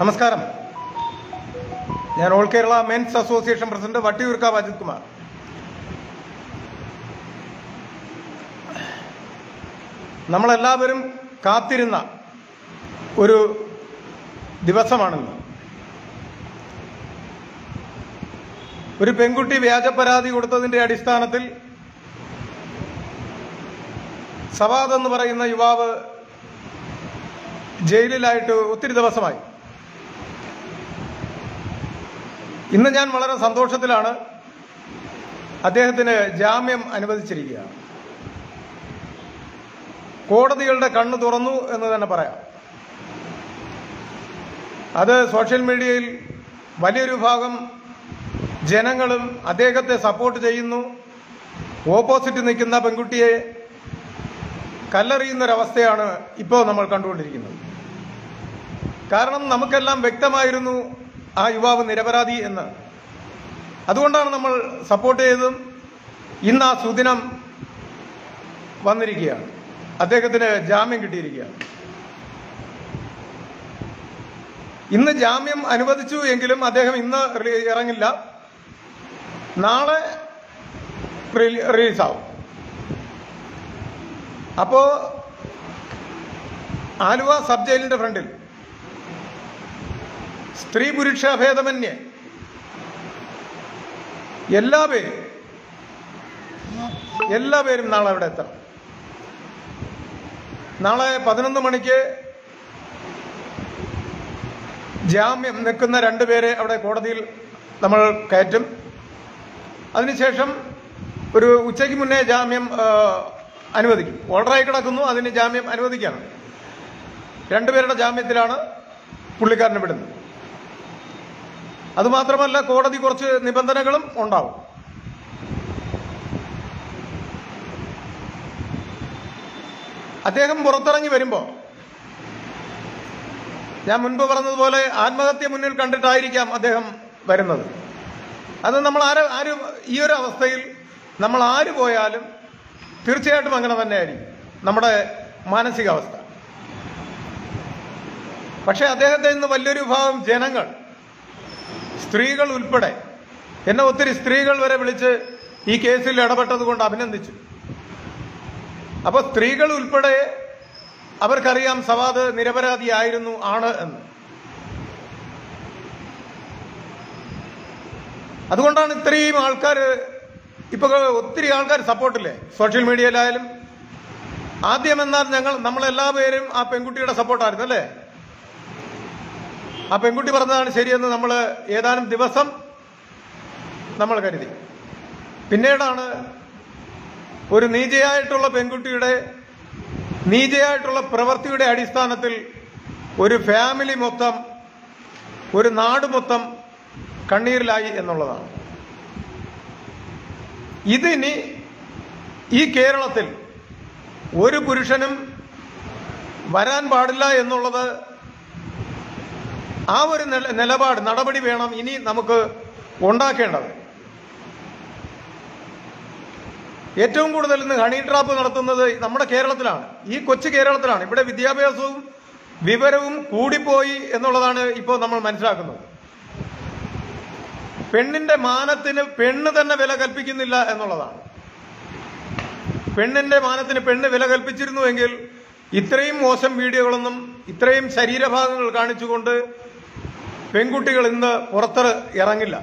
നമസ്കാരം ഞാൻ all Kerala men's association president Vattiyoorkavu Ajith Kumar നമ്മളെല്ലാവരും കാത്തിരുന്ന ഒരു ദിവസമാണിന്ന് ഒരു പെൺകുട്ടി വ്യാജ പരാതി കൊടുത്തതിന്റെ അടിസ്ഥാനത്തിൽ സവാദ് എന്ന് പറയുന്ന യുവാവ് ജയിലിലായിട്ട് ഒത്തിരി ദിവസമായി ഇന്ന് ഞാൻ വളരെ സന്തോഷത്തിലാണ് അദ്ദേഹത്തിന് ജാമ്യം അനുവദിച്ചിരിക്കുകയാണ് കോടതികളുടെ കണ്ണു തുറന്നു എന്ന് തന്നെ പറയാം അത് സോഷ്യൽ മീഡിയയിൽ വലിയൊരു ഭാഗം ജനങ്ങളും അദ്ദേഹത്തെ സപ്പോർട്ട് ചെയ്യുന്നു ഓപ്പോസിറ്റ് നിൽക്കുന്ന പെൺകുട്ടിയെ കല്ലെറിയുന്നൊരവസ്ഥയാണ് ഇപ്പോൾ നമ്മൾ കണ്ടുകൊണ്ടിരിക്കുന്നത് കാരണം നമുക്കെല്ലാം വ്യക്തമായിരുന്നു ആ യുവാവ് നിരപരാധി എന്ന് അതുകൊണ്ടാണ് നമ്മൾ സപ്പോർട്ട് ചെയ്തതും ഇന്ന് ആ സുദിനം വന്നിരിക്കുകയാണ് അദ്ദേഹത്തിന് ജാമ്യം കിട്ടിയിരിക്കുകയാണ് ഇന്ന് ജാമ്യം അനുവദിച്ചു എങ്കിലും അദ്ദേഹം ഇന്ന് റിലീ- ഇറങ്ങില്ല നാളെ റിലീ- റിലീസാവും അപ്പോ ആലുവ സബ് ജയിലിന്റെ ഫ്രണ്ടിൽ സ്ത്രീ പുരുഷ ഭേദമന്യേ എല്ലാ പേരും എല്ലാ പേരും നാളെ അവിടെ എത്തണം നാളെ പതിനൊന്ന് മണിക്ക് ജാമ്യം നിൽക്കുന്ന രണ്ടുപേരെ അവിടെ കോടതിയിൽ നമ്മൾ കയറ്റും അതിനുശേഷം ഒരു ഉച്ചയ്ക്ക് മുന്നേ ജാമ്യം ആ, അനുവദിക്കും ഓർഡറായി കിടക്കുന്നു അതിന് ജാമ്യം അനുവദിക്കുകയാണ് രണ്ടുപേരുടെ ജാമ്യത്തിലാണ് പുള്ളിക്കാരനെ വിടുന്നത് അതുമാത്രമല്ല കോടതി കുറച്ച് നിബന്ധനകളും ഉണ്ടാവും അദ്ദേഹം പുറത്തിറങ്ങി വരുമ്പോൾ ഞാൻ മുൻപ് പറഞ്ഞതുപോലെ ആത്മഹത്യ മുന്നിൽ കണ്ടിട്ടായിരിക്കാം അദ്ദേഹം വരുന്നത് അത് നമ്മൾ ആര് ആര് ഈ ഒരു അവസ്ഥയിൽ നമ്മൾ ആര് പോയാലും തീർച്ചയായിട്ടും അങ്ങനെ തന്നെയായിരിക്കും നമ്മുടെ മാനസികാവസ്ഥ പക്ഷെ അദ്ദേഹത്തെ ഇന്ന് വലിയൊരു വിഭാഗം ജനങ്ങൾ സ്ത്രീകൾ ഉൾപ്പെടെ എന്നെ ഒത്തിരി സ്ത്രീകൾ വരെ വിളിച്ച് ഈ കേസിൽ ഇടപെട്ടത് കൊണ്ട് അഭിനന്ദിച്ചു അപ്പൊ സ്ത്രീകൾ ഉൾപ്പെടെ അവർക്കറിയാം സവാദ് നിരപരാധിയായിരുന്നു ആണ് എന്ന് അതുകൊണ്ടാണ് ഇത്രയും ആൾക്കാർ ഇപ്പൊ ഒത്തിരി ആൾക്കാർ സപ്പോർട്ടില്ലേ സോഷ്യൽ മീഡിയയിലായാലും ആദ്യം എന്നാൽ ഞങ്ങൾ നമ്മളെല്ലാ പേരും ആ പെൺകുട്ടിയുടെ സപ്പോർട്ടായിരുന്നു അല്ലേ ആ പെൺകുട്ടി പറഞ്ഞതാണ് ശരിയെന്ന് നമ്മൾ ഏതാനും ദിവസം നമ്മൾ കരുതി പിന്നീടാണ് ഒരു നീചയായിട്ടുള്ള പെൺകുട്ടിയുടെ നീചയായിട്ടുള്ള പ്രവൃത്തിയുടെ അടിസ്ഥാനത്തിൽ ഒരു ഫാമിലി മൊത്തം ഒരു നാട് മൊത്തം കണ്ണീരിലായി എന്നുള്ളതാണ് ഇതിനി ഈ കേരളത്തിൽ ഒരു പുരുഷനും വരാൻ പാടില്ല എന്നുള്ളത് ആ ഒരു നില- നിലപാട് നടപടി വേണം ഇനി നമുക്ക് ഉണ്ടാക്കേണ്ടത് ഏറ്റവും കൂടുതൽ ഇന്ന് ഹണി ട്രാപ്പ് നടത്തുന്നത് നമ്മുടെ കേരളത്തിലാണ് ഈ കൊച്ചു കേരളത്തിലാണ് ഇവിടെ വിദ്യാഭ്യാസവും വിവരവും കൂടിപ്പോയി എന്നുള്ളതാണ് ഇപ്പോൾ നമ്മൾ മനസ്സിലാക്കുന്നത് പെണ്ണിന്റെ മാനത്തിന് പെണ്ണ് തന്നെ വില കൽപ്പിക്കുന്നില്ല എന്നുള്ളതാണ് പെണ്ണിന്റെ മാനത്തിന് പെണ്ണ് വില കൽപ്പിച്ചിരുന്നുവെങ്കിൽ ഇത്രയും മോശം വീഡിയോകളൊന്നും ഇത്രയും ശരീരഭാഗങ്ങൾ കാണിച്ചുകൊണ്ട് പെൺകുട്ടികൾ ഇന്ന് പുറത്ത് ഇറങ്ങില്ല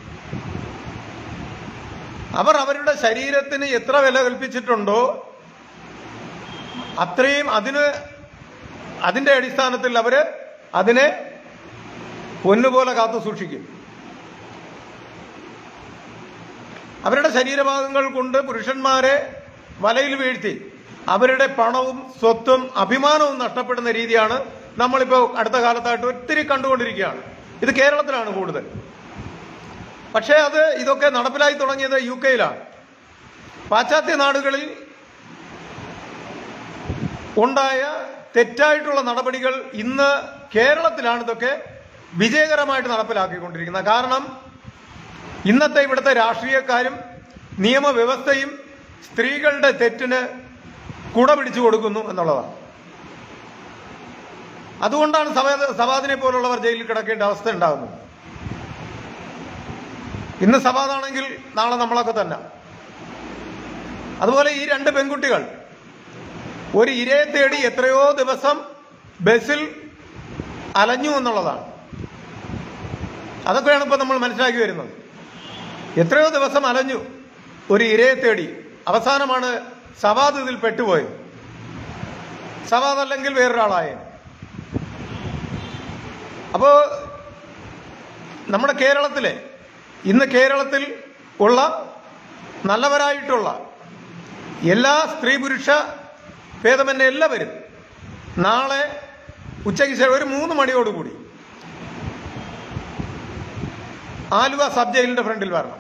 അവർ അവരുടെ ശരീരത്തിന് എത്ര വില കൽപ്പിച്ചിട്ടുണ്ടോ അത്രയും അതിന് അതിന്റെ അടിസ്ഥാനത്തിൽ അവര് അതിനെ പൊന്നുപോലെ കാത്തു സൂക്ഷിക്കും അവരുടെ ശരീരഭാഗങ്ങൾ കൊണ്ട് പുരുഷന്മാരെ വലയിൽ വീഴ്ത്തി അവരുടെ പണവും സ്വത്തും അഭിമാനവും നഷ്ടപ്പെടുന്ന രീതിയാണ് നമ്മളിപ്പോൾ അടുത്ത കാലത്തായിട്ട് ഒത്തിരി കണ്ടുകൊണ്ടിരിക്കുകയാണ് ഇത് കേരളത്തിലാണ് കൂടുതൽ പക്ഷേ അത് ഇതൊക്കെ നടപ്പിലായി തുടങ്ങിയത് യു കെയിലാണ് പാശ്ചാത്യ നാടുകളിൽ ഉണ്ടായ തെറ്റായിട്ടുള്ള നടപടികൾ ഇന്ന് കേരളത്തിലാണ് ഇതൊക്കെ വിജയകരമായിട്ട് നടപ്പിലാക്കിക്കൊണ്ടിരിക്കുന്നത് കാരണം ഇന്നത്തെ ഇവിടുത്തെ രാഷ്ട്രീയക്കാരും നിയമവ്യവസ്ഥയും സ്ത്രീകളുടെ തെറ്റിന് കുട പിടിച്ചു കൊടുക്കുന്നു എന്നുള്ളതാണ് അതുകൊണ്ടാണ് സവാദ് സവാദിനെ പോലുള്ളവർ ജയിലിൽ കിടക്കേണ്ട അവസ്ഥ ഉണ്ടാകുന്നത് ഇന്ന് സവാദാണെങ്കിൽ നാളെ നമ്മളൊക്കെ തന്നെ അതുപോലെ ഈ രണ്ട് പെൺകുട്ടികൾ ഒരു ഇരയെ തേടി എത്രയോ ദിവസം ബസ്സിൽ അലഞ്ഞു എന്നുള്ളതാണ് അതൊക്കെയാണ് ഇപ്പൊ നമ്മൾ മനസ്സിലാക്കി വരുന്നത് എത്രയോ ദിവസം അലഞ്ഞു ഒരു ഇരയെ തേടി അവസാനമാണ് സവാദ് ഇതിൽ പെട്ടുപോയത് സവാദ് അല്ലെങ്കിൽ വേറൊരാളായ അപ്പോ നമ്മുടെ കേരളത്തിലെ ഇന്ന് കേരളത്തിൽ ഉള്ള നല്ലവരായിട്ടുള്ള എല്ലാ സ്ത്രീ പുരുഷ ഭേദമന്യേ എല്ലാവരും നാളെ ഉച്ചയ്ക്ക് ശേഷം ഒരു മൂന്ന് മണിയോടുകൂടി ആലുവ സബ് ജയിലിന്റെ ഫ്രണ്ടിൽ വരണം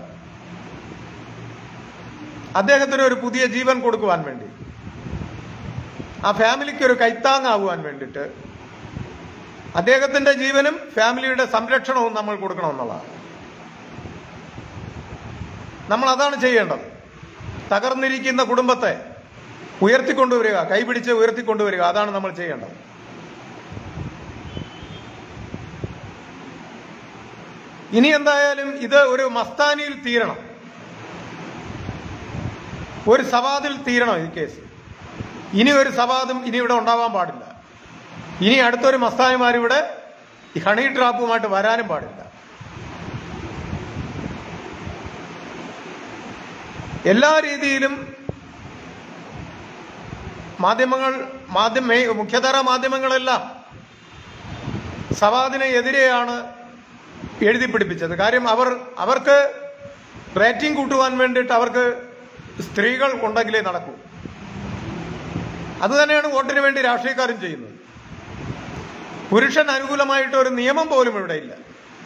അദ്ദേഹത്തിന് ഒരു പുതിയ ജീവൻ കൊടുക്കുവാൻ വേണ്ടി ആ ഫാമിലിക്ക് ഒരു കൈത്താങ്ങാകുവാൻ വേണ്ടിയിട്ട് അദ്ദേഹത്തിന്റെ ജീവനും ഫാമിലിയുടെ സംരക്ഷണവും നമ്മൾ കൊടുക്കണമെന്നുള്ളതാണ് നമ്മൾ അതാണ് ചെയ്യേണ്ടത് തകർന്നിരിക്കുന്ന കുടുംബത്തെ ഉയർത്തിക്കൊണ്ടുവരിക കൈപിടിച്ച് ഉയർത്തിക്കൊണ്ടുവരിക അതാണ് നമ്മൾ ചെയ്യേണ്ടത് ഇനി എന്തായാലും ഇത് ഒരു മസ്താനിയിൽ തീരണം ഒരു സവാദിൽ തീരണം ഈ കേസ് ഇനി ഒരു സവാദും ഇനി ഇവിടെ ഉണ്ടാവാൻ പാടില്ല ഇനി അടുത്തൊരു മസ്താനിമാരിവിടെ ഈ ഹണി ട്രാപ്പുമായിട്ട് വരാനും പാടില്ല എല്ലാ രീതിയിലും മാധ്യമങ്ങൾ മാധ്യമ മുഖ്യധാര മാധ്യമങ്ങളെല്ലാം സവാദിനെ എതിരെയാണ് എഴുതി പിടിപ്പിച്ചത് കാര്യം അവർ അവർക്ക് റേറ്റിംഗ് കൂട്ടുവാൻ വേണ്ടിയിട്ട് അവർക്ക് സ്ത്രീകൾ ഉണ്ടെങ്കിലേ നടക്കൂ അത് തന്നെയാണ് വോട്ടിന് വേണ്ടി രാഷ്ട്രീയക്കാരും ചെയ്യുന്നത് പുരുഷൻ അനുകൂലമായിട്ട് ഒരു നിയമം പോലും ഇവിടെ ഇല്ല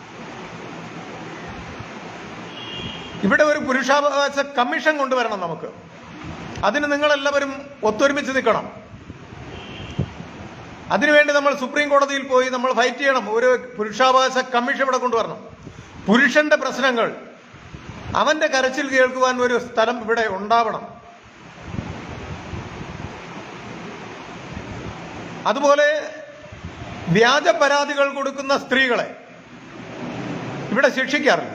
ഇവിടെ ഒരു പുരുഷാവകാശ കമ്മീഷൻ കൊണ്ടുവരണം നമുക്ക് അതിന് നിങ്ങളെല്ലാവരും ഒത്തൊരുമിച്ച് നിൽക്കണം അതിനുവേണ്ടി നമ്മൾ സുപ്രീം കോടതിയിൽ പോയി നമ്മൾ ഫൈറ്റ് ചെയ്യണം ഒരു പുരുഷാവകാശ കമ്മീഷൻ ഇവിടെ കൊണ്ടുവരണം പുരുഷന്റെ പ്രശ്നങ്ങൾ അവന്റെ കരച്ചിൽ കേൾക്കുവാൻ ഒരു സ്ഥലം ഇവിടെ ഉണ്ടാവണം അതുപോലെ വ്യാജ പരാതികൾ കൊടുക്കുന്ന സ്ത്രീകളെ ഇവിടെ ശിക്ഷിക്കാറില്ല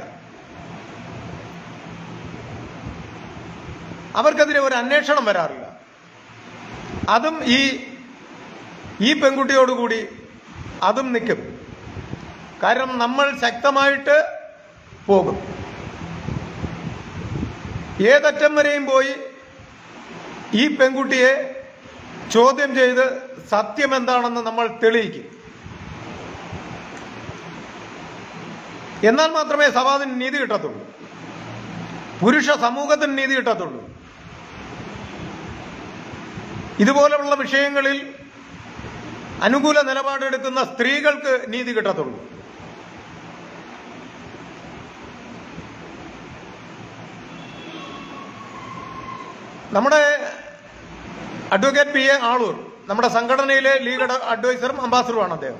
അവർക്കെതിരെ ഒരു അന്വേഷണം വരാറില്ല അതും ഈ ഈ പെൺകുട്ടിയോടുകൂടി അതും നിൽക്കും കാരണം നമ്മൾ ശക്തമായിട്ട് പോകും ഏതറ്റം വരെയും പോയി ഈ പെൺകുട്ടിയെ ചോദ്യം ചെയ്ത് സത്യം എന്താണെന്ന് നമ്മൾ തെളിയിക്കും എന്നാൽ മാത്രമേ സവാദിന് നീതി കിട്ടത്തുള്ളൂ പുരുഷ സമൂഹത്തിന് നീതി കിട്ടത്തുള്ളൂ ഇതുപോലെയുള്ള വിഷയങ്ങളിൽ അനുകൂല നിലപാടെടുക്കുന്ന സ്ത്രീകൾക്ക് നീതി കിട്ടത്തുള്ളൂ നമ്മുടെ അഡ്വക്കേറ്റ് പി എ ആളൂർ നമ്മുടെ സംഘടനയിലെ ലീഗ് അഡ- അഡ്വൈസറും അംബാസഡറുമാണ് അദ്ദേഹം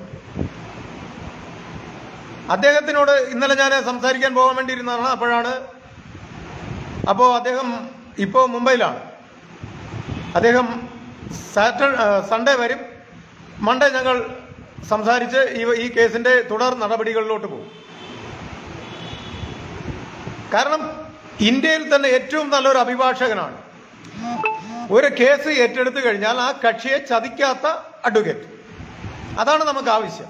അദ്ദേഹത്തിനോട് ഇന്നലെ ഞാൻ സംസാരിക്കാൻ പോകാൻ വേണ്ടിയിരുന്നതാണ് അപ്പോഴാണ് അപ്പോൾ അദ്ദേഹം ഇപ്പോൾ മുംബൈയിലാണ് അദ്ദേഹം സാറ്റർഡേ സൺഡേ വരും മൺഡേ ഞങ്ങൾ സംസാരിച്ച് ഈ ഈ കേസിന്റെ തുടർ നടപടികളിലോട്ട് പോകും കാരണം ഇന്ത്യയിൽ തന്നെ ഏറ്റവും നല്ലൊരു അഭിഭാഷകനാണ് ഒരു കേസ് ഏറ്റെടുത്തു കഴിഞ്ഞാൽ ആ കക്ഷിയെ ചതിക്കാത്ത അഡ്വക്കേറ്റ് അതാണ് നമുക്ക് ആവശ്യം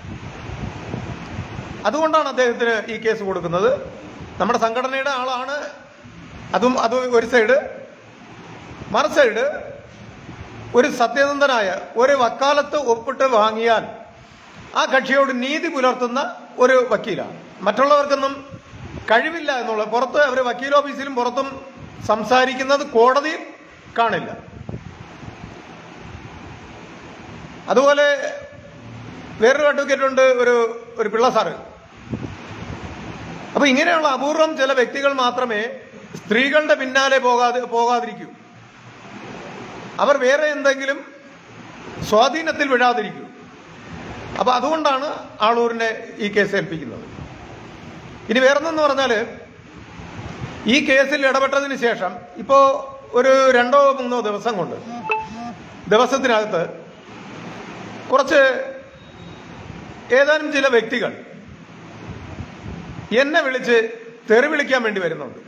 അതുകൊണ്ടാണ് അദ്ദേഹത്തിന് ഈ കേസ് കൊടുക്കുന്നത് നമ്മുടെ സംഘടനയുടെ ആളാണ് അതും അത് ഒരു സൈഡ് മറു സൈഡ് ഒരു സത്യസന്ധനായ ഒരു വക്കാലത്ത് ഒപ്പിട്ട് വാങ്ങിയാൽ ആ കക്ഷിയോട് നീതി പുലർത്തുന്ന ഒരു വക്കീലാണ് മറ്റുള്ളവർക്കൊന്നും കഴിവില്ല എന്നുള്ള പുറത്ത് അവർ വക്കീൽ ഓഫീസിലും പുറത്തും സംസാരിക്കുന്നത് കോടതിയിൽ കാണില്ല അതുപോലെ വേറൊരു അഡ്വക്കേറ്റ് ഉണ്ട് ഒരു ഒരു പിള്ള സാറ് അപ്പൊ ഇങ്ങനെയുള്ള അപൂർവം ചില വ്യക്തികൾ മാത്രമേ സ്ത്രീകളുടെ പിന്നാലെ പോകാതെ പോകാതിരിക്കൂ അവർ വേറെ എന്തെങ്കിലും സ്വാധീനത്തിൽ വിടാതിരിക്കൂ അപ്പൊ അതുകൊണ്ടാണ് ആളൂരിനെ ഈ കേസ് ഏൽപ്പിക്കുന്നത് ഇനി വേറൊന്നെന്ന് പറഞ്ഞാല് ഈ കേസിൽ ഇടപെട്ടതിന് ശേഷം ഇപ്പോ ഒരു രണ്ടോ മൂന്നോ ദിവസം കൊണ്ട് ദിവസത്തിനകത്ത് കുറച്ച് ഏതാനും ചില വ്യക്തികൾ എന്നെ വിളിച്ച് തെറി വിളിക്കാൻ വേണ്ടി വരുന്നുണ്ട്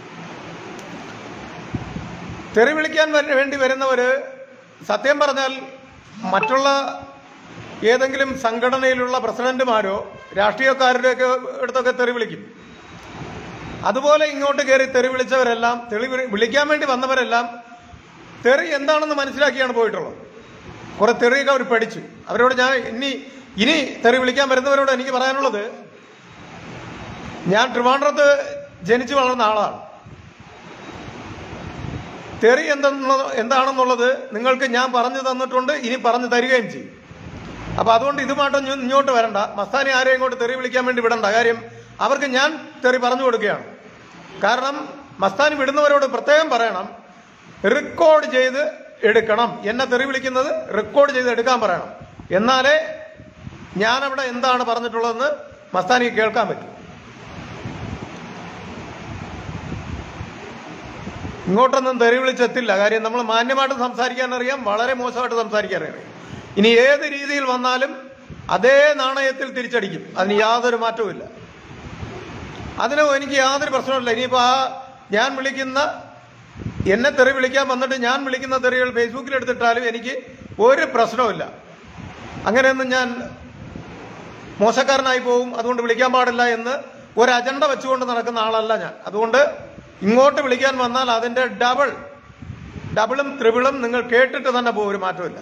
തെറി വിളിക്കാൻ വര- വേണ്ടി വരുന്നവര് സത്യം പറഞ്ഞാൽ മറ്റുള്ള ഏതെങ്കിലും സംഘടനയിലുള്ള പ്രസിഡന്റുമാരോ രാഷ്ട്രീയക്കാരുടെയൊക്കെ അടുത്തൊക്കെ തെറി വിളിക്കും അതുപോലെ ഇങ്ങോട്ട് കയറി തെറി വിളിച്ചവരെല്ലാം തെളി വിളി- വിളിക്കാൻ വേണ്ടി വന്നവരെല്ലാം തെറി എന്താണെന്ന് മനസ്സിലാക്കിയാണ് പോയിട്ടുള്ളത് കുറെ തെറിയൊക്കെ അവർ പഠിച്ചു അവരോട് ഞാൻ ഇനി ഇനി തെറി വിളിക്കാൻ വരുന്നവരോട് എനിക്ക് പറയാനുള്ളത് ഞാൻ ട്രിവാൻഡ്രത്ത് ജനിച്ചു വളർന്ന ആളാണ് തെറി എന്തെന്ന എന്താണെന്നുള്ളത് നിങ്ങൾക്ക് ഞാൻ പറഞ്ഞു തന്നിട്ടുണ്ട് ഇനി പറഞ്ഞു തരികയും ചെയ്യും അപ്പൊ അതുകൊണ്ട് ഇതുമായിട്ട് ഇഞ്ഞ് ഇങ്ങോട്ട് വരണ്ട മസ്താനി ആരെയും ഇങ്ങോട്ട് തെറി വിളിക്കാൻ വേണ്ടി വിടണ്ട കാര്യം അവർക്ക് ഞാൻ തെറി പറഞ്ഞു കൊടുക്കുകയാണ് കാരണം മസ്താനി വിടുന്നവരോട് പ്രത്യേകം പറയണം റെക്കോർഡ് ചെയ്ത് എടുക്കണം എന്നെ തെറി വിളിക്കുന്നത് റെക്കോർഡ് ചെയ്ത് എടുക്കാൻ പറയണം എന്നാലേ ഞാനവിടെ എന്താണ് പറഞ്ഞിട്ടുള്ളതെന്ന് മസ്താനിക്ക് കേൾക്കാൻ പറ്റും ഇങ്ങോട്ടൊന്നും തെറി വിളിച്ചെത്തില്ല കാര്യം നമ്മൾ മാന്യമായിട്ട് സംസാരിക്കാൻ അറിയാം വളരെ മോശമായിട്ട് സംസാരിക്കാൻ അറിയാം ഇനി ഏത് രീതിയിൽ വന്നാലും അതേ നാണയത്തിൽ തിരിച്ചടിക്കും അതിന് യാതൊരു മാറ്റവുമില്ല അതിന് എനിക്ക് യാതൊരു പ്രശ്നമില്ല ഇനിയിപ്പോ ആ ഞാൻ വിളിക്കുന്ന എന്നെ തെറി വിളിക്കാൻ വന്നിട്ട് ഞാൻ വിളിക്കുന്ന തെറികൾ ഫേസ്ബുക്കിൽ എടുത്തിട്ടാലും എനിക്ക് ഒരു പ്രശ്നവുമില്ല അങ്ങനെയൊന്നും ഞാൻ മോശക്കാരനായി പോവും അതുകൊണ്ട് വിളിക്കാൻ പാടില്ല എന്ന് ഒരു അജണ്ട വെച്ചുകൊണ്ട് നടക്കുന്ന ആളല്ല ഞാൻ അതുകൊണ്ട് ഇങ്ങോട്ട് വിളിക്കാൻ വന്നാൽ അതിന്റെ ഡബിൾ ഡബിളും ത്രിബിളും നിങ്ങൾ കേട്ടിട്ട് തന്നെ പോകും ഒരു മാറ്റമില്ല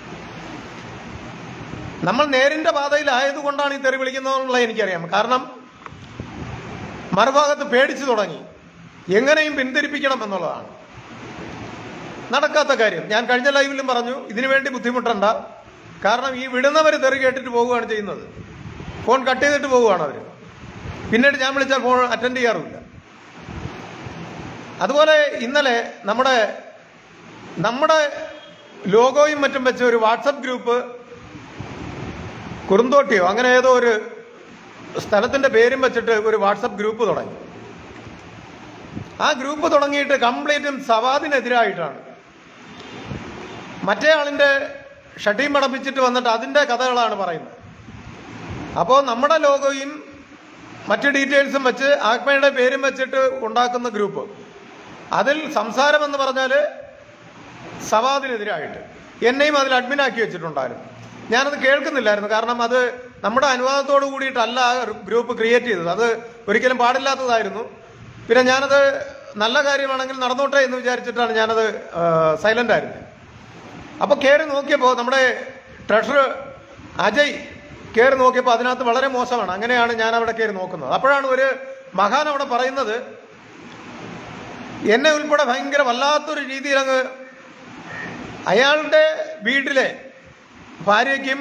നമ്മൾ നേരിന്റെ പാതയിലായതുകൊണ്ടാണ് ഈ തെറി വിളിക്കുന്നതെന്നുള്ള എനിക്കറിയാം കാരണം മറുഭാഗത്ത് പേടിച്ചു തുടങ്ങി എങ്ങനെയും പിന്തിരിപ്പിക്കണം എന്നുള്ളതാണ് നടക്കാത്ത കാര്യം ഞാൻ കഴിഞ്ഞ ലൈവിലും പറഞ്ഞു ഇതിനു വേണ്ടി ബുദ്ധിമുട്ടണ്ട കാരണം ഈ വിടുന്നവർ തെറി കേട്ടിട്ട് പോവുകയാണ് ചെയ്യുന്നത് ഫോൺ കട്ട് ചെയ്തിട്ട് പോവുകയാണ് അവർ പിന്നീട് ഞാൻ വിളിച്ചാൽ ഫോൺ അറ്റൻഡ് ചെയ്യാറുമില്ല അതുപോലെ ഇന്നലെ നമ്മുടെ നമ്മുടെ ലോഗോയും മറ്റും വെച്ച ഒരു വാട്സപ്പ് ഗ്രൂപ്പ് കുറുന്തോട്ടിയോ അങ്ങനെ ഏതോ ഒരു സ്ഥലത്തിന്റെ പേരും വെച്ചിട്ട് ഒരു വാട്സപ്പ് ഗ്രൂപ്പ് തുടങ്ങി ആ ഗ്രൂപ്പ് തുടങ്ങിയിട്ട് കംപ്ലീറ്റും സവാദിനെതിരായിട്ടാണ് മറ്റേ ആളിന്റെ ഷട്ടിയും പടപ്പിച്ചിട്ട് വന്നിട്ട് അതിന്റെ കഥകളാണ് പറയുന്നത് അപ്പോൾ നമ്മുടെ ലോഗോയും മറ്റ് ഡീറ്റെയിൽസും വെച്ച് ആത്മയുടെ പേരും വെച്ചിട്ട് ഉണ്ടാക്കുന്ന ഗ്രൂപ്പ് അതിൽ സംസാരം എന്ന് പറഞ്ഞാൽ സവാദിനെതിരായിട്ട് എന്നെയും അതിൽ അഡ്മിനാക്കി വെച്ചിട്ടുണ്ടായിരുന്നു ഞാനത് കേൾക്കുന്നില്ലായിരുന്നു കാരണം അത് നമ്മുടെ അനുവാദത്തോട് കൂടിയിട്ടല്ല ആ ഗ്രൂപ്പ് ക്രിയേറ്റ് ചെയ്തത് അത് ഒരിക്കലും പാടില്ലാത്തതായിരുന്നു പിന്നെ ഞാനത് നല്ല കാര്യമാണെങ്കിൽ നടന്നോട്ടെ എന്ന് വിചാരിച്ചിട്ടാണ് ഞാനത് സൈലന്റ് ആയിരുന്നത് അപ്പൊ കയറി നോക്കിയപ്പോൾ നമ്മുടെ ട്രഷറർ അജയ് കയറി നോക്കിയപ്പോൾ അതിനകത്ത് വളരെ മോശമാണ് അങ്ങനെയാണ് ഞാൻ അവിടെ കയറി നോക്കുന്നത് അപ്പോഴാണ് ഒരു മഹാൻ അവിടെ പറയുന്നത് എന്നെ ഉൾപ്പെടെ ഭയങ്കര വല്ലാത്തൊരു രീതിയിൽ അങ്ങ് അയാളുടെ വീട്ടിലെ ഭാര്യയ്ക്കും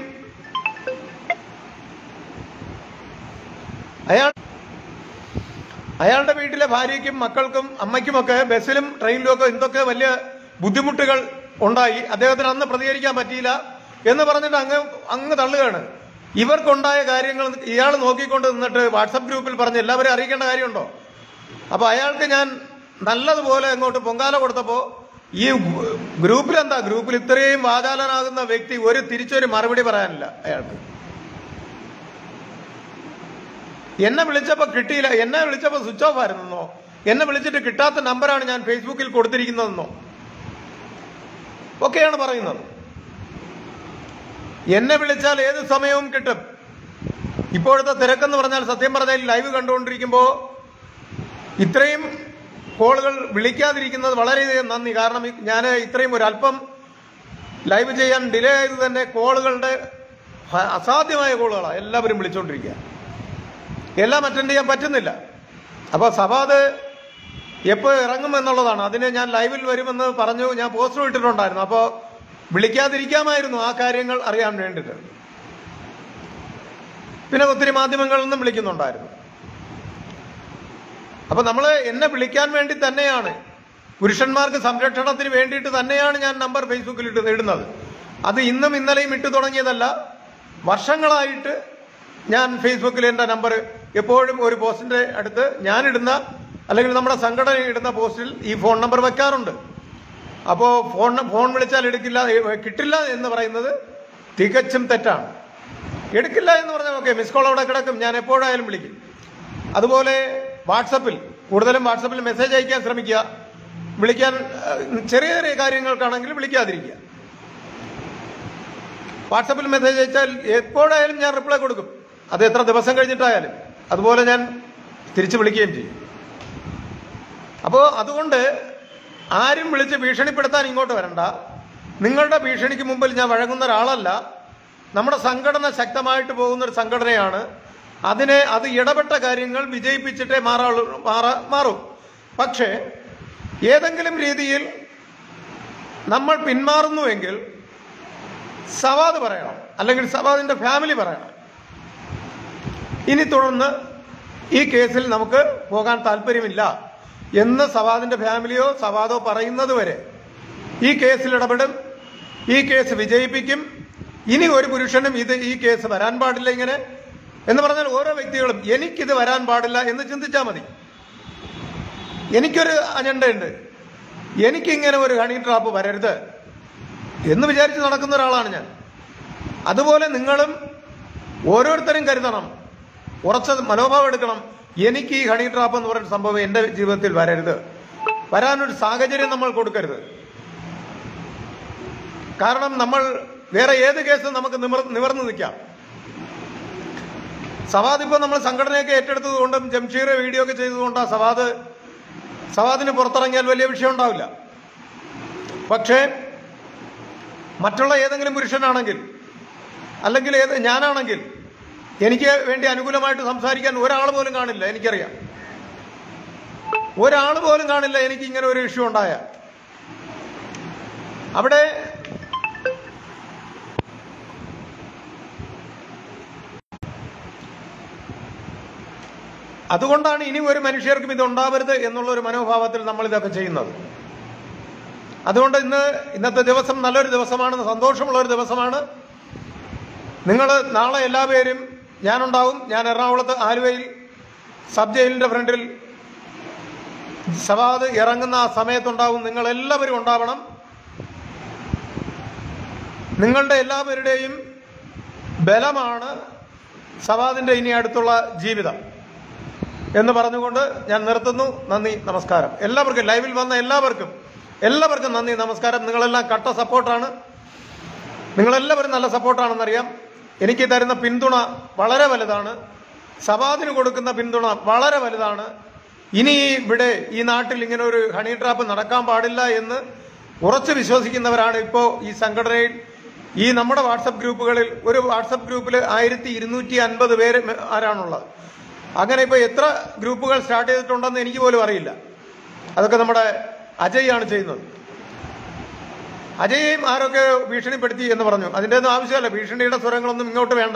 അയാൾ അയാളുടെ വീട്ടിലെ ഭാര്യയ്ക്കും മക്കൾക്കും അമ്മയ്ക്കുമൊക്കെ ബസ്സിലും ട്രെയിനിലും ഒക്കെ എന്തൊക്കെ വലിയ ബുദ്ധിമുട്ടുകൾ ഉണ്ടായി അദ്ദേഹത്തിന് അന്ന് പ്രതികരിക്കാൻ പറ്റിയില്ല എന്ന് പറഞ്ഞിട്ട് അങ്ങ് അങ്ങ് തള്ളുകയാണ് ഇവർക്കുണ്ടായ കാര്യങ്ങൾ ഇയാൾ നോക്കിക്കൊണ്ട് നിന്നിട്ട് വാട്സപ്പ് ഗ്രൂപ്പിൽ പറഞ്ഞ് എല്ലാവരും അറിയിക്കേണ്ട കാര്യമുണ്ടോ അപ്പൊ അയാൾക്ക് ഞാൻ നല്ലതുപോലെ അങ്ങോട്ട് പൊങ്കാല കൊടുത്തപ്പോ ഈ ഗ്രൂപ്പിൽ എന്താ ഗ്രൂപ്പിൽ ഇത്രയും വാചാലനാകുന്ന വ്യക്തി ഒരു തിരിച്ചൊരു മറുപടി പറയാനില്ല അയാൾക്ക് എന്നെ വിളിച്ചപ്പോ കിട്ടിയില്ല എന്നെ വിളിച്ചപ്പോ സ്വിച്ച് ഓഫ് ആയിരുന്നോ എന്നെ വിളിച്ചിട്ട് കിട്ടാത്ത നമ്പറാണ് ഞാൻ ഫേസ്ബുക്കിൽ കൊടുത്തിരിക്കുന്നതെന്നോ ഒക്കെയാണ് പറയുന്നത് എന്നെ വിളിച്ചാൽ ഏത് സമയവും കിട്ടും ഇപ്പോഴത്തെ തിരക്കെന്ന് പറഞ്ഞാൽ സത്യം പറഞ്ഞാൽ ലൈവ് കണ്ടുകൊണ്ടിരിക്കുമ്പോൾ ഇത്രയും കോളുകൾ വിളിക്കാതിരിക്കുന്നത് വളരെയധികം നന്ദി കാരണം ഞാൻ ഇത്രയും ഒരു അല്പം ലൈവ് ചെയ്യാൻ ഡിലേ ആയത് തന്നെ കോളുകളുടെ ഭ- അസാധ്യമായ കോളുകളാണ് എല്ലാവരും വിളിച്ചുകൊണ്ടിരിക്കുക എല്ലാം അറ്റൻഡ് ചെയ്യാൻ പറ്റുന്നില്ല അപ്പോൾ സഭാത് എപ്പോൾ ഇറങ്ങും എന്നുള്ളതാണ് അതിന് ഞാൻ ലൈവിൽ വരുമെന്ന് പറഞ്ഞു ഞാൻ പോസ്റ്റർ ഇട്ടിട്ടുണ്ടായിരുന്നു അപ്പോൾ വിളിക്കാതിരിക്കാമായിരുന്നു ആ കാര്യങ്ങൾ അറിയാൻ വേണ്ടിയിട്ട് പിന്നെ ഒത്തിരി മാധ്യമങ്ങളിൽ നിന്നും വിളിക്കുന്നുണ്ടായിരുന്നു അപ്പൊ നമ്മൾ എന്നെ വിളിക്കാൻ വേണ്ടി തന്നെയാണ് പുരുഷന്മാർക്ക് സംരക്ഷണത്തിന് വേണ്ടിയിട്ട് തന്നെയാണ് ഞാൻ നമ്പർ ഫേസ്ബുക്കിൽ ഇട്ട് ഇടുന്നത് അത് ഇന്നും ഇന്നലെയും ഇട്ടു തുടങ്ങിയതല്ല വർഷങ്ങളായിട്ട് ഞാൻ ഫേസ്ബുക്കിൽ എൻ്റെ നമ്പർ എപ്പോഴും ഒരു പോസ്റ്റിന്റെ അടുത്ത് ഞാൻ ഇടുന്ന അല്ലെങ്കിൽ നമ്മുടെ സംഘടന ഇടുന്ന പോസ്റ്റിൽ ഈ ഫോൺ നമ്പർ വെക്കാറുണ്ട് അപ്പോൾ ഫോൺ ഫോൺ വിളിച്ചാൽ എടുക്കില്ല ഏ, കിട്ടില്ല എന്ന് പറയുന്നത് തികച്ചും തെറ്റാണ് എടുക്കില്ല എന്ന് പറഞ്ഞാൽ ഓക്കെ മിസ് കോൾ അവിടെ കിടക്കും ഞാൻ എപ്പോഴായാലും വിളിക്കും അതുപോലെ വാട്സപ്പിൽ കൂടുതലും വാട്സപ്പിൽ മെസ്സേജ് അയക്കാൻ ശ്രമിക്കുക വിളിക്കാൻ ഏഹ്, ചെറിയ ചെറിയ കാര്യങ്ങൾക്കാണെങ്കിൽ വിളിക്കാതിരിക്കുക വാട്സപ്പിൽ മെസ്സേജ് അയച്ചാൽ എപ്പോഴായാലും ഞാൻ റിപ്ലൈ കൊടുക്കും അത് എത്ര ദിവസം കഴിഞ്ഞിട്ടായാലും അതുപോലെ ഞാൻ തിരിച്ചു വിളിക്കുകയും ചെയ്യും അപ്പോൾ അതുകൊണ്ട് ആരും വിളിച്ച് ഭീഷണിപ്പെടുത്താൻ ഇങ്ങോട്ട് വരണ്ട നിങ്ങളുടെ ഭീഷണിക്ക് മുമ്പിൽ ഞാൻ വഴങ്ങുന്ന ഒരാളല്ല നമ്മുടെ സംഘടന ശക്തമായിട്ട് പോകുന്ന ഒരു സംഘടനയാണ് അതിനെ അത് ഇടപെട്ട കാര്യങ്ങൾ വിജയിപ്പിച്ചിട്ടേ മാറാളൂ മാറാ മാറും പക്ഷേ ഏതെങ്കിലും രീതിയിൽ നമ്മൾ പിന്മാറുന്നുവെങ്കിൽ സവാദ് പറയണം അല്ലെങ്കിൽ സവാദിന്റെ ഫാമിലി പറയണം ഇനി തുടർന്ന് ഈ കേസിൽ നമുക്ക് പോകാൻ താല്പര്യമില്ല എന്ന് സവാദിന്റെ ഫാമിലിയോ സവാദോ പറയുന്നത് വരെ ഈ കേസിൽ ഇടപെടും ഈ കേസ് വിജയിപ്പിക്കും ഇനി ഒരു പുരുഷനും ഇത് ഈ കേസ് വരാൻ പാടില്ല ഇങ്ങനെ എന്ന് പറഞ്ഞാൽ ഓരോ വ്യക്തികളും എനിക്കിത് വരാൻ പാടില്ല എന്ന് ചിന്തിച്ചാൽ മതി എനിക്കൊരു അജണ്ടയുണ്ട് എനിക്കിങ്ങനെ ഒരു ഹണി ട്രാപ്പ് വരരുത് എന്ന് വിചാരിച്ച് നടക്കുന്ന ഒരാളാണ് ഞാൻ അതുപോലെ നിങ്ങളും ഓരോരുത്തരും കരുതണം ഉറച്ച മനോഭാവം എടുക്കണം എനിക്ക് ഈ ഹണി ട്രാപ്പ് എന്ന് പറയുന്ന സംഭവം എന്റെ ജീവിതത്തിൽ വരരുത് വരാനൊരു സാഹചര്യം നമ്മൾ കൊടുക്കരുത് കാരണം നമ്മൾ വേറെ ഏത് കേസും നമുക്ക് നിമർ നിവർന്നു നിൽക്കാം സവാദ് ഇപ്പോൾ നമ്മൾ സംഘടനയൊക്കെ ഏറ്റെടുത്തത് കൊണ്ടും ജംഷീർ വീഡിയോ ഒക്കെ ചെയ്തതുകൊണ്ടാണ് സവാദ് സവാദിന് പുറത്തിറങ്ങിയാൽ വലിയ വിഷയം ഉണ്ടാവില്ല പക്ഷേ മറ്റുള്ള ഏതെങ്കിലും പുരുഷനാണെങ്കിൽ അല്ലെങ്കിൽ ഏത് ഞാനാണെങ്കിൽ എനിക്ക് വേണ്ടി അനുകൂലമായിട്ട് സംസാരിക്കാൻ ഒരാൾ പോലും കാണില്ല എനിക്കറിയാം ഒരാൾ പോലും കാണില്ല എനിക്ക് ഇങ്ങനെ ഒരു ഇഷ്യൂ ഉണ്ടായ അവിടെ അതുകൊണ്ടാണ് ഇനി ഒരു മനുഷ്യർക്കും ഇത് ഉണ്ടാവരുത് എന്നുള്ള ഒരു മനോഭാവത്തിൽ നമ്മൾ ഇതൊക്കെ ചെയ്യുന്നത് അതുകൊണ്ട് ഇന്ന് ഇന്നത്തെ ദിവസം നല്ലൊരു ദിവസമാണ് സന്തോഷമുള്ള ഒരു ദിവസമാണ് നിങ്ങൾ നാളെ എല്ലാ പേരും ഞാനുണ്ടാവും ഞാൻ എറണാകുളത്ത് ആലുവയിൽ സബ് ജയിലിന്റെ ഫ്രണ്ടിൽ സവാദ് ഇറങ്ങുന്ന ആ സമയത്തുണ്ടാവും നിങ്ങൾ എല്ലാവരും ഉണ്ടാവണം നിങ്ങളുടെ എല്ലാവരുടെയും ബലമാണ് സവാദിന്റെ ഇനി അടുത്തുള്ള ജീവിതം എന്ന് പറഞ്ഞുകൊണ്ട് ഞാൻ നിർത്തുന്നു നന്ദി നമസ്കാരം എല്ലാവർക്കും ലൈവിൽ വന്ന എല്ലാവർക്കും എല്ലാവർക്കും നന്ദി നമസ്കാരം നിങ്ങളെല്ലാം കട്ട സപ്പോർട്ടാണ് നിങ്ങളെല്ലാവരും നല്ല സപ്പോർട്ടാണെന്നറിയാം എനിക്ക് തരുന്ന പിന്തുണ വളരെ വലുതാണ് സവാദിന് കൊടുക്കുന്ന പിന്തുണ വളരെ വലുതാണ് ഇനി ഇവിടെ ഈ നാട്ടിൽ ഇങ്ങനെ ഒരു ഹണി ട്രാപ്പ് നടക്കാൻ പാടില്ല എന്ന് ഉറച്ചു വിശ്വസിക്കുന്നവരാണ് ഇപ്പോൾ ഈ സംഘടനയിൽ ഈ നമ്മുടെ വാട്സപ്പ് ഗ്രൂപ്പുകളിൽ ഒരു വാട്സപ്പ് ഗ്രൂപ്പിൽ ആയിരത്തി ഇരുന്നൂറ്റി അൻപത് പേര് ആരാണുള്ളത് അങ്ങനെ ഇപ്പോൾ എത്ര ഗ്രൂപ്പുകൾ സ്റ്റാർട്ട് ചെയ്തിട്ടുണ്ടെന്ന് എനിക്ക് പോലും അറിയില്ല അതൊക്കെ നമ്മുടെ അജയ് ആണ് ചെയ്യുന്നത് അജയെയും ആരൊക്കെ ഭീഷണിപ്പെടുത്തി എന്ന് പറഞ്ഞു അതിന്റെ ഒന്നും ആവശ്യമല്ല ഭീഷണിയുടെ സ്വരങ്ങളൊന്നും ഇങ്ങോട്ട് വേണ്ട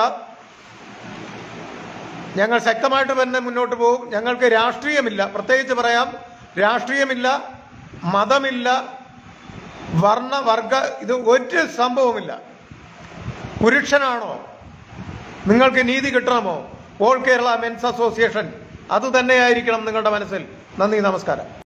ഞങ്ങൾ ശക്തമായിട്ട് തന്നെ മുന്നോട്ട് പോകും ഞങ്ങൾക്ക് രാഷ്ട്രീയമില്ല പ്രത്യേകിച്ച് പറയാം രാഷ്ട്രീയമില്ല മതമില്ല വർണ്ണ വർഗ ഇത് ഒരു സംഭവമില്ല പുരുഷനാണോ നിങ്ങൾക്ക് നീതി കിട്ടണമോ ഓൾ കേരള മെൻസ് അസോസിയേഷൻ അത് തന്നെയായിരിക്കണം നിങ്ങളുടെ മനസ്സിൽ നന്ദി നമസ്കാരം